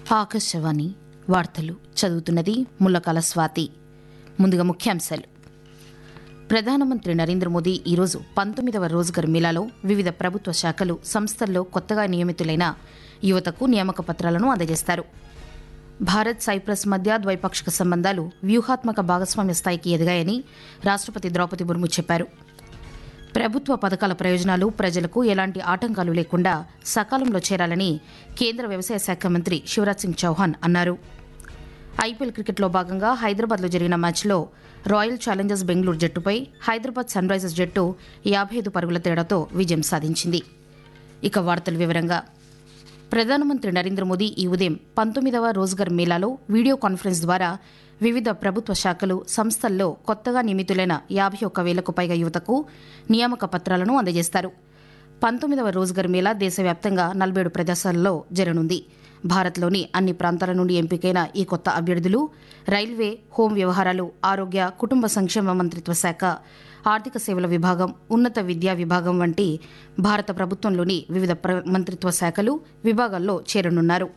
ఆకాశవాణి వార్తలు చదువుతున్నది ముల్లకాల స్వాతి ముందుగా ముఖ్యాంశాలు ప్రధానమంత్రి నరేంద్ర మోదీ ఈరోజు పంతొమ్మిదవ రోజ్గర్ మేళాలో వివిధ ప్రభుత్వ శాఖలు సంస్థల్లో కొత్తగా నియమితులైన యువతకు నియామక పత్రాలను అందజేస్తారు భారత్ సైప్రస్ మధ్య ద్వైపాక్షిక సంబంధాలు వ్యూహాత్మక భాగస్వామ్య స్థాయికి ఎదిగాయని రాష్ట్రపతి ద్రౌపది ముర్ము చెప్పారు ప్రభుత్వ పథకాల ప్రయోజనాలు ప్రజలకు ఎలాంటి ఆటంకాలు లేకుండా సకాలంలో చేరాలని కేంద్ర వ్యవసాయ శాఖ మంత్రి శివరాజ్ సింగ్ చౌహాన్ అన్నారు ఐపీఎల్ క్రికెట్లో భాగంగా హైదరాబాద్లో జరిగిన మ్యాచ్లో రాయల్ ఛాలెంజర్స్ బెంగళూరు జట్టుపై హైదరాబాద్ సన్ రైజర్స్ జట్టు యాభై ఐదు పరుగుల తేడాతో విజయం సాధించింది ఇక వార్తల వివరంగా ప్రధానమంత్రి నరేంద్ర మోదీ ఈ ఉదయం పంతొమ్మిదవ రోజ్గర్ మేళాలో వీడియో కాన్ఫరెన్స్ ద్వారా వివిధ ప్రభుత్వ శాఖలు సంస్థల్లో కొత్తగా నియమితులైన యాభై ఒక్క వేలకు పైగా యువతకు నియామక పత్రాలను అందజేస్తారు పంతొమ్మిదవ రోజ్గర్ మేళా దేశవ్యాప్తంగా నలభై ఏడు ప్రదేశాల్లో జరగనుంది భారత్లోని అన్ని ప్రాంతాల నుండి ఎంపికైన ఈ కొత్త అభ్యర్థులు రైల్వే హోం వ్యవహారాలు ఆరోగ్య కుటుంబ సంక్షేమ మంత్రిత్వ శాఖ ఆర్థిక సేవల విభాగం ఉన్నత విద్యా విభాగం వంటి భారత ప్రభుత్వంలోని వివిధ ప్ర- మంత్రిత్వ శాఖలు విభాగాల్లో చేరనున్నారు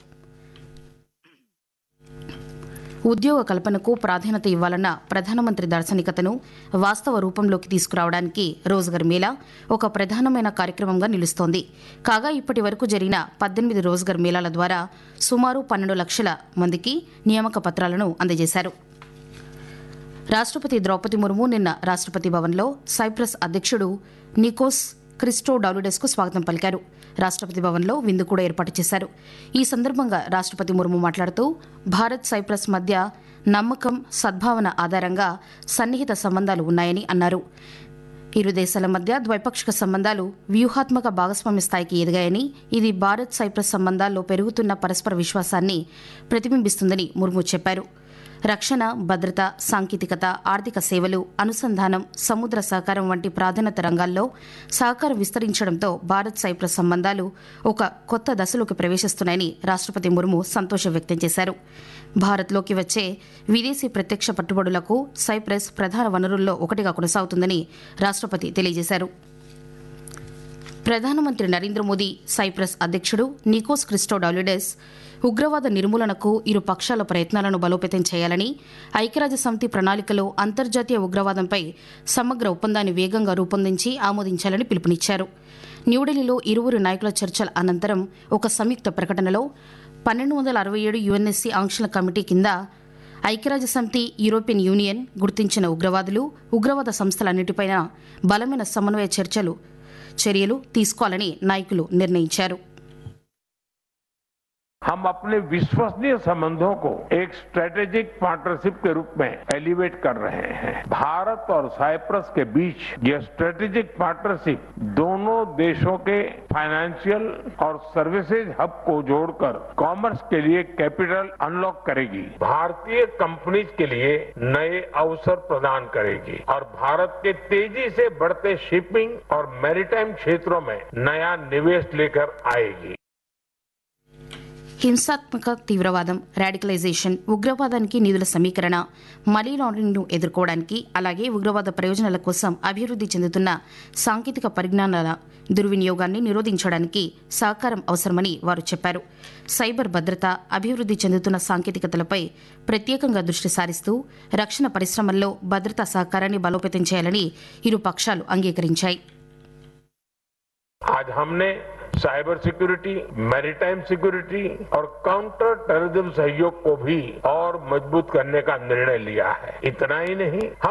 ఉద్యోగ కల్పనకు ప్రాధాన్యత ఇవ్వాలన్న ప్రధానమంత్రి దార్శనికతను వాస్తవ రూపంలోకి తీసుకురావడానికి రోజ్గర్ మేళా ఒక ప్రధానమైన కార్యక్రమంగా నిలుస్తోంది కాగా ఇప్పటి వరకు జరిగిన పద్దెనిమిది రోజ్గర్ మేళాల ద్వారా సుమారు పన్నెండు లక్షల మందికి నియామక పత్రాలను అందజేశారు రాష్ట్రపతి ద్రౌపది ముర్ము నిన్న రాష్ట్రపతి భవన్లో సైప్రస్ అధ్యక్షుడు నికోస్ క్రిస్టో డాలుడెస్కు స్వాగతం పలికారు రాష్ట్రపతి భవన్లో విందు కూడా ఏర్పాటు చేశారు ఈ సందర్భంగా రాష్ట్రపతి ముర్ము మాట్లాడుతూ భారత్ సైప్రస్ మధ్య నమ్మకం సద్భావన ఆధారంగా సన్నిహిత సంబంధాలు ఉన్నాయని అన్నారు ఇరు దేశాల మధ్య ద్వైపాక్షిక సంబంధాలు వ్యూహాత్మక భాగస్వామ్య స్థాయికి ఎదిగాయని ఇది భారత్ సైప్రస్ సంబంధాల్లో పెరుగుతున్న పరస్పర విశ్వాసాన్ని ప్రతిబింబిస్తుందని ముర్ము చెప్పారు రక్షణ భద్రత సాంకేతికత ఆర్థిక సేవలు అనుసంధానం సముద్ర సహకారం వంటి ప్రాధాన్యత రంగాల్లో సహకారం విస్తరించడంతో భారత్ సైప్రస్ సంబంధాలు ఒక కొత్త దశలోకి ప్రవేశిస్తున్నాయని రాష్ట్రపతి ముర్ము సంతోషం వ్యక్తం చేశారు భారత్లోకి వచ్చే విదేశీ ప్రత్యక్ష పట్టుబడులకు సైప్రస్ ప్రధాన వనరుల్లో ఒకటిగా కొనసాగుతుందని రాష్ట్రపతి తెలియజేశారు ప్రధానమంత్రి నరేంద్ర మోదీ సైప్రస్ అధ్యక్షుడు నికోస్ క్రిస్టోడాలిడెస్ ఉగ్రవాద నిర్మూలనకు ఇరు పక్షాల ప్రయత్నాలను బలోపేతం చేయాలని ఐక్యరాజ్య సమితి ప్రణాళికలో అంతర్జాతీయ ఉగ్రవాదంపై సమగ్ర ఒప్పందాన్ని వేగంగా రూపొందించి ఆమోదించాలని పిలుపునిచ్చారు న్యూఢిల్లీలో ఇరువురు నాయకుల చర్చల అనంతరం ఒక సంయుక్త ప్రకటనలో పన్నెండు వందల అరవై ఏడు యుఎన్ఎస్సీ ఆంక్షల కమిటీ కింద ఐక్యరాజ్య సమితి యూరోపియన్ యూనియన్ గుర్తించిన ఉగ్రవాదులు ఉగ్రవాద సంస్థలన్నిటిపైన బలమైన సమన్వయ చర్చలు చర్యలు తీసుకోవాలని నాయకులు నిర్ణయించారు हम अपने विश्वसनीय संबंधों को एक स्ट्रेटेजिक पार्टनरशिप के रूप में एलिवेट कर रहे हैं भारत और साइप्रस के बीच यह स्ट्रेटेजिक पार्टनरशिप दोनों देशों के फाइनेंशियल और सर्विसेज हब को जोड़कर कॉमर्स के लिए कैपिटल अनलॉक करेगी भारतीय कंपनीज के लिए नए अवसर प्रदान करेगी और भारत के तेजी से बढ़ते शिपिंग और मैरीटाइम क्षेत्रों में नया निवेश लेकर आएगी హింసాత్మక తీవ్రవాదం రాడికలైజేషన్ ఉగ్రవాదానికి నిధుల సమీకరణ మనీ లాండరింగ్ను ఎదుర్కోవడానికి అలాగే ఉగ్రవాద ప్రయోజనాల కోసం అభివృద్ధి చెందుతున్న సాంకేతిక పరిజ్ఞానాల దుర్వినియోగాన్ని నిరోధించడానికి సహకారం అవసరమని వారు చెప్పారు సైబర్ భద్రత అభివృద్ధి చెందుతున్న సాంకేతికతలపై ప్రత్యేకంగా దృష్టి సారిస్తూ రక్షణ పరిశ్రమల్లో భద్రతా సహకారాన్ని బలోపేతం చేయాలని ఇరు పక్షాలు అంగీకరించాయి आज हमने साइबर सिक्योरिटी मैरीटाइम सिक्योरिटी और काउंटर टेररिज्म सहयोग को भी और मजबूत करने का निर्णय लिया है इतना ही नहीं हम